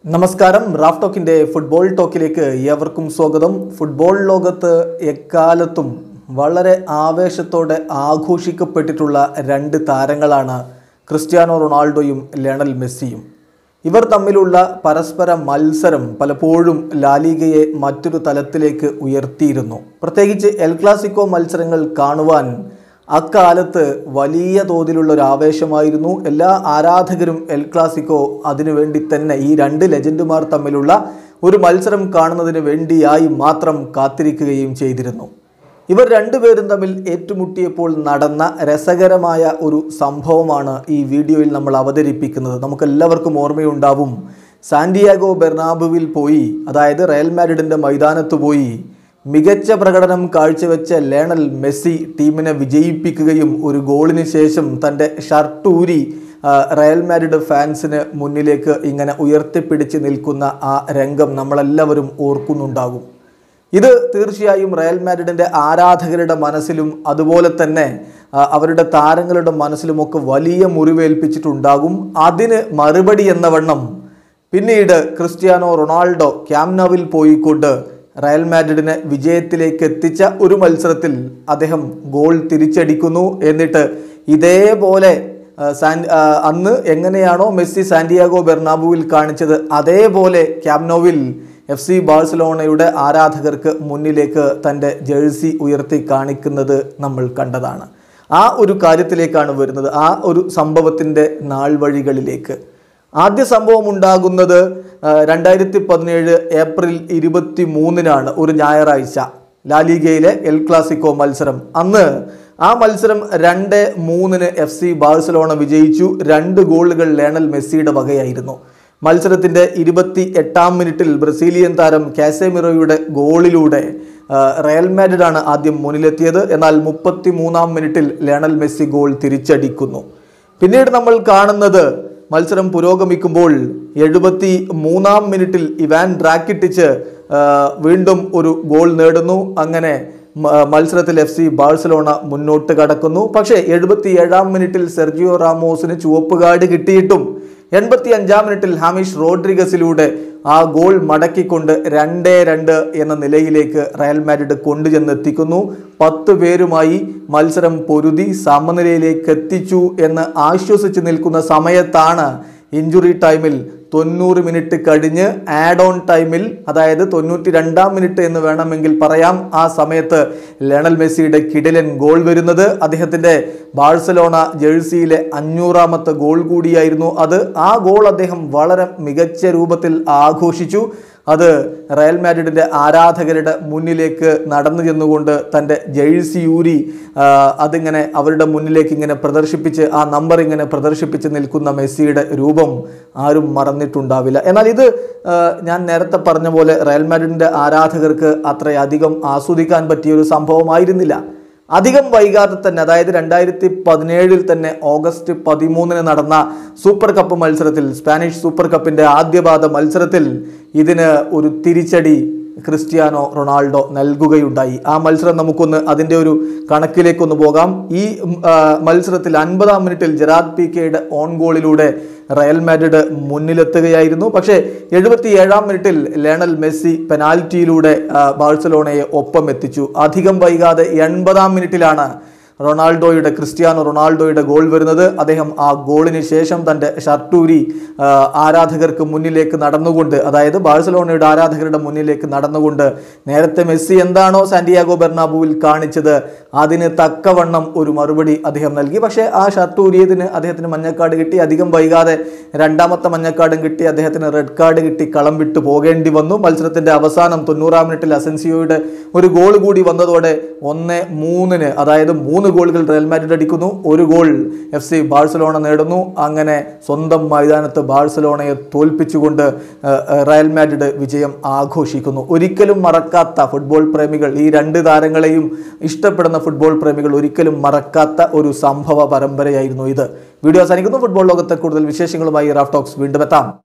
നമസ്കാരം Raf ടോക്കിന്റെ football ടോക്കിലേക്ക് ഏവർക്കും സ്വാഗതം ഫുട്ബോൾ ലോകത്ത് എക്കാലത്തും വളരെ ആവേശത്തോടെ ആഘോഷിക്കപ്പെട്ടിട്ടുള്ള രണ്ട് താരങ്ങളാണ് ക്രിസ്ത്യാനോ റൊണാൾഡോയും ലയണൽ മെസ്സിയും ഇവർ തമ്മിലുള്ള പരസ്പര മത്സരം പലപ്പോഴും ലാലിഗയെ മറ്റൊരു തലത്തിലേക്ക് ഉയർത്തിയിരുന്നു പ്രത്യേകിച്ച് എൽ ക്ലാസിക്കോ മത്സരങ്ങൾ കാണുവാൻ അക്കാലത്ത് വലിയ തോതിലുള്ള ഒരു ആവേശമായിരുന്നു എല്ലാ ആരാധകരും എൽ ക്ലാസിക്കോ അതിനുവേണ്ടി തന്നെ ഈ രണ്ട് ലെജൻഡുമാർ തമ്മിലുള്ള ഒരു മത്സരം കാണുന്നതിന് വേണ്ടിയായി മാത്രം കാത്തിരിക്കുകയും ചെയ്തിരുന്നു ഇവർ രണ്ടുപേരും തമ്മിൽ ഏറ്റുമുട്ടിയപ്പോൾ നടന്ന രസകരമായ ഒരു സംഭവമാണ് ഈ വീഡിയോയിൽ നമ്മൾ അവതരിപ്പിക്കുന്നത് നമുക്കെല്ലാവർക്കും ഓർമ്മയുണ്ടാവും സാന്റിയാഗോ ബെർണാബുവിൽ പോയി അതായത് റയൽ മാഡ്രിഡിൻ്റെ മൈതാനത്ത് പോയി മികച്ച പ്രകടനം കാഴ്ചവെച്ച ലേണൽ മെസ്സി ടീമിനെ വിജയിപ്പിക്കുകയും ഒരു ഗോളിന് ശേഷം തൻ്റെ ഷർട്ട് ഊരി ആ, റയൽ മാഡ്രിഡ് ഫാൻസിന് മുന്നിലേക്ക് ഇങ്ങനെ ഉയർത്തിപ്പിടിച്ച് നിൽക്കുന്ന ആ രംഗം നമ്മളെല്ലാവരും ഓർക്കുന്നുണ്ടാകും ഇത് തീർച്ചയായും റയൽ മാഡ്രിഡിൻ്റെ ആരാധകരുടെ മനസ്സിലും അതുപോലെ തന്നെ ആ, അവരുടെ താരങ്ങളുടെ മനസ്സിലുമൊക്കെ വലിയ മുറിവേൽപ്പിച്ചിട്ടുണ്ടാകും അതിന് മറുപടി എന്ന വണ്ണം പിന്നീട് ക്രിസ്ത്യാനോ റൊണാൾഡോ ക്യാംനോവിൽ പോയിക്കൊണ്ട് റയൽ മാഡ്രിഡിനെ വിജയത്തിലേക്ക് എത്തിച്ച ഒരു മത്സരത്തിൽ അദ്ദേഹം ഗോൾ തിരിച്ചടിക്കുന്നു എന്നിട്ട് ഇതേപോലെ ആ, സാൻ ആ, അന്ന് എങ്ങനെയാണോ മെസ്സി സാന്റിയാഗോ ബെർണാബുവിൽ കാണിച്ചത് അതേപോലെ ക്യാംനോവിൽ എഫ് സി ബാഴ്സലോണയുടെ ആരാധകർക്ക് മുന്നിലേക്ക് തൻ്റെ ജേഴ്സി ഉയർത്തി കാണിക്കുന്നത് നമ്മൾ കണ്ടതാണ് ആ ഒരു കാര്യത്തിലേക്കാണ് വരുന്നത് ആ ഒരു സംഭവത്തിൻ്റെ നാൾ വഴികളിലേക്ക് ആദ്യ സംഭവം ഉണ്ടാകുന്നത് രണ്ടായിരത്തി പതിനേഴ് ഏപ്രിൽ ഇരുപത്തി മൂന്നിനാണ് ഒരു ഞായറാഴ്ച ലാലിഗയിലെ എൽ ക്ലാസിക്കോ മത്സരം അന്ന് ആ മത്സരം രണ്ട് മൂന്നിന് എഫ് സി ബാഴ്സലോണ വിജയിച്ചു രണ്ട് ഗോളുകൾ ലേണൽ മെസ്സിയുടെ വകയായിരുന്നു മത്സരത്തിന്റെ ഇരുപത്തി എട്ടാം മിനിറ്റിൽ ബ്രസീലിയൻ താരം കാസെമിറോയുടെ ഗോളിലൂടെ ആ, റയൽ മാഡ്രിഡാണ് ആദ്യം മുന്നിലെത്തിയത് എന്നാൽ മുപ്പത്തി മൂന്നാം മിനിറ്റിൽ ലയണൽ മെസ്സി ഗോൾ തിരിച്ചടിക്കുന്നു പിന്നീട് നമ്മൾ കാണുന്നത് മത്സരം പുരോഗമിക്കുമ്പോൾ എഴുപത്തി മൂന്നാം മിനിറ്റിൽ ഇവാൻ ഡ്രാക്കിട്ടിച്ച് ആ, വീണ്ടും ഒരു ഗോൾ നേടുന്നു അങ്ങനെ മ- മത്സരത്തിൽ എഫ് സി ബാഴ്സലോണ മുന്നോട്ട് കടക്കുന്നു പക്ഷേ എഴുപത്തി ഏഴാം മിനിറ്റിൽ സെർജിയോ റാമോസിന് ചുവപ്പ് കാർഡ് കിട്ടിയിട്ടും എൺപത്തി അഞ്ചാം മിനിറ്റിൽ ഹാമിഷ് റോഡ്രിഗസിലൂടെ ആ ഗോൾ മടക്കിക്കൊണ്ട് രണ്ടേ രണ്ട് എന്ന നിലയിലേക്ക് റയൽ മാഡ്രിഡ് കൊണ്ടുചെന്ന് എത്തിക്കുന്നു പത്ത് പേരുമായി മത്സരം പൊരുതി സമനിലയിലേക്ക് എത്തിച്ചു എന്ന് ആശ്വസിച്ച് നിൽക്കുന്ന സമയത്താണ് ഇഞ്ചുറി ടൈമിൽ തൊണ്ണൂറ് മിനിറ്റ് കഴിഞ്ഞ് ആഡ് ഓൺ ടൈമിൽ അതായത് തൊണ്ണൂറ്റി രണ്ടാം മിനിറ്റ് എന്ന് വേണമെങ്കിൽ പറയാം ആ സമയത്ത് ലയണൽ മെസ്സിയുടെ കിടിലൻ ഗോൾ വരുന്നത് അദ്ദേഹത്തിൻ്റെ ബാഴ്സലോണ ജേഴ്സിയിലെ അഞ്ഞൂറാമത്തെ ഗോൾ കൂടിയായിരുന്നു അത് ആ ഗോൾ അദ്ദേഹം വളരെ മികച്ച രൂപത്തിൽ ആഘോഷിച്ചു അത് റയൽ മാഡ്രിഡിൻ്റെ ആരാധകരുടെ മുന്നിലേക്ക് നടന്നു ചെന്നുകൊണ്ട് തൻ്റെ ജേഴ്സി ഊരി ആ, അതിങ്ങനെ അവരുടെ മുന്നിലേക്ക് ഇങ്ങനെ പ്രദർശിപ്പിച്ച് ആ നമ്പർ ഇങ്ങനെ പ്രദർശിപ്പിച്ച് നിൽക്കുന്ന മെസ്സിയുടെ രൂപം ആരും മറന്നിട്ടുണ്ടാവില്ല എന്നാൽ ഇത് ആ, ഞാൻ നേരത്തെ പറഞ്ഞ പോലെ റയൽ മാഡ്രിഡിൻ്റെ ആരാധകർക്ക് അത്രയധികം ആസ്വദിക്കാൻ പറ്റിയ ഒരു സംഭവമായിരുന്നില്ല അധികം വൈകാതെ തന്നെ അതായത് രണ്ടായിരത്തി പതിനേഴിൽ തന്നെ ഓഗസ്റ്റ് പതിമൂന്നിന് നടന്ന സൂപ്പർ കപ്പ് മത്സരത്തിൽ സ്പാനിഷ് സൂപ്പർ കപ്പിന്റെ ആദ്യപാദ മത്സരത്തിൽ ഇതിന് ഒരു തിരിച്ചടി ക്രിസ്ത്യാനോ റൊണാൾഡോ നൽകുകയുണ്ടായി ആ മത്സരം നമുക്കൊന്ന് അതിൻ്റെ ഒരു കണക്കിലേക്കൊന്ന് പോകാം ഈ ഉം, ആ, മത്സരത്തിൽ അൻപതാം മിനിറ്റിൽ ജെറാദ് പി കെയുടെ ഓൺ ഗോളിലൂടെ റയൽ മാഡ്രിഡ് മുന്നിലെത്തുകയായിരുന്നു പക്ഷേ എഴുപത്തി ഏഴാം മിനിറ്റിൽ ലയണൽ മെസ്സി പെനാൽറ്റിയിലൂടെ ആ, ബാഴ്സലോണയെ ഒപ്പം എത്തിച്ചു അധികം വൈകാതെ എൺപതാം മിനിറ്റിലാണ് റൊണാൾഡോയുടെ ക്രിസ്ത്യാനോ റൊണാൾഡോയുടെ ഗോൾ വരുന്നത് അദ്ദേഹം ആ ഗോളിന് ശേഷം തൻ്റെ ഷർട്ടൂരി ആ, ആരാധകർക്ക് മുന്നിലേക്ക് നടന്നുകൊണ്ട് അതായത് ബാഴ്സലോണയുടെ ആരാധകരുടെ മുന്നിലേക്ക് നടന്നുകൊണ്ട് നേരത്തെ മെസ്സി എന്താണോ സാന്റിയാഗോ ബെർണാബുവിൽ കാണിച്ചത് അതിന് തക്കവണ്ണം ഒരു മറുപടി അദ്ദേഹം നൽകി പക്ഷേ ആ ഷർട്ട് ഊരിയതിന് അദ്ദേഹത്തിന് മഞ്ഞക്കാർഡ് കിട്ടി അധികം വൈകാതെ രണ്ടാമത്തെ മഞ്ഞക്കാർഡും കിട്ടി അദ്ദേഹത്തിന് റെഡ് കാർഡ് കിട്ടി കളം വിട്ടു പോകേണ്ടി വന്നു മത്സരത്തിന്റെ അവസാനം തൊണ്ണൂറാം മിനിറ്റിൽ അസൻസിയോയുടെ ഒരു ഗോൾ കൂടി വന്നതോടെ ഒന്ന് മൂന്നിന് അതായത് മൂന്ന് ഗോളുകൾ റയൽ മാഡ്രിഡ് അടിക്കുന്നു ഒരു ഗോൾ എഫ് സി ബാഴ്സലോണ നേടുന്നു അങ്ങനെ സ്വന്തം മൈതാനത്ത് ബാഴ്സലോണയെ തോൽപ്പിച്ചുകൊണ്ട് ആ, ആ, റയൽ മാഡ്രിഡ് വിജയം ആഘോഷിക്കുന്നു ഒരിക്കലും മറക്കാത്ത ഫുട്ബോൾ പ്രേമികൾ ഈ രണ്ട് താരങ്ങളെയും ഇഷ്ടപ്പെടുന്ന ഫുട്ബോൾ പ്രേമികൾ ഒരിക്കലും മറക്കാത്ത ഒരു സംഭവ പരമ്പരയായിരുന്നു ഇത് വീഡിയോ അവസാനിക്കുന്നു ഫുട്ബോൾ ലോകത്തെ കൂടുതൽ വിശേഷങ്ങളുമായി റാഫ് ടോക്സ് വീണ്ടും എത്താം